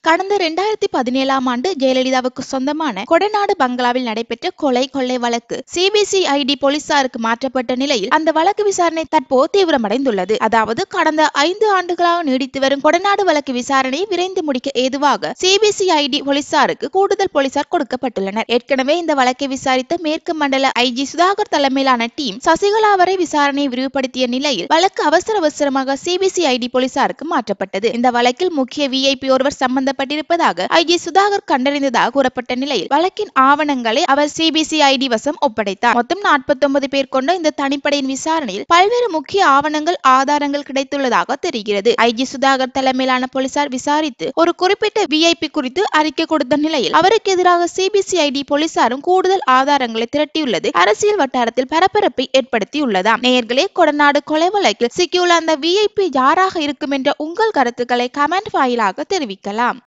கடந்த இரண்டாயிரத்தி பதினேழாம் ஆண்டு ஜெயலலிதாவுக்கு சொந்தமான கொடநாடு பங்களாவில் நடைபெற்ற கொலை கொள்ளை வழக்கு சிபிசிஐடி போலீசாருக்கு மாற்றப்பட்ட நிலையில் அந்த வழக்கு விசாரணை தற்போது தீவிரமடைந்துள்ளது அதாவது கடந்த ஐந்து ஆண்டுகளாக நீடித்து வரும் கொடநாடு வழக்கு விசாரணையை விரைந்து முடிக்க ஏதுவாக சிபிசிஐடி போலீசாருக்கு கூடுதல் போலீசார் கொடுக்கப்பட்டுள்ளனர் ஏற்கனவே இந்த வழக்கை விசாரித்த மேற்கு மண்டல ஐஜி சுதாகர் தலைமையிலான டீம் சசிகலா வரை விசாரணையை விரிவுபடுத்திய நிலையில் வழக்கு அவசர அவசரமாக சிபிசிஐடி போலீசாருக்கு மாற்றப்பட்டது இந்த வழக்கில் முக்கிய விஐபி ஒருவர் சம்பந்தப்பட்டிருப்பதாக ஐஜி சுதாகர் கண்டறிந்ததாக கூறப்பட்ட நிலையில் வழக்கின் ஆவணங்களை அவர் சிபிசிஐடி வசம் ஒப்படைத்தார் மொத்தம் 49 பேர் கொண்ட இந்த தனிப்படையின் விசாரணையில் பல்வேறு முக்கிய ஆவணங்கள் ஆதாரங்கள் கிடைத்துள்ளதாக தெரிகிறது ஐஜி சுதாகர் தலைமையிலான போலீசார் விசாரித்து ஒரு குறிப்பிட்ட விஐபி குறித்து அறிக்கை கொடுத்த நிலையில் அவருக்கு எதிராக சிபிசிஐடி போலீசாரும் கூடுதல் ஆதாரங்களை திரட்டியுள்ளது அரசியல் வட்டாரத்தில் பரபரப்பை ஏற்படுத்தியுள்ளதாம் நேயர்களே கொடநாடு கொலை வழக்கில் சிக்கியுள்ள அந்த விஐபி யாராக இருக்கும் என்ற உங்கள் கருத்துக்களை கமெண்ட் வாயிலாக தெரிவிக்கலாம்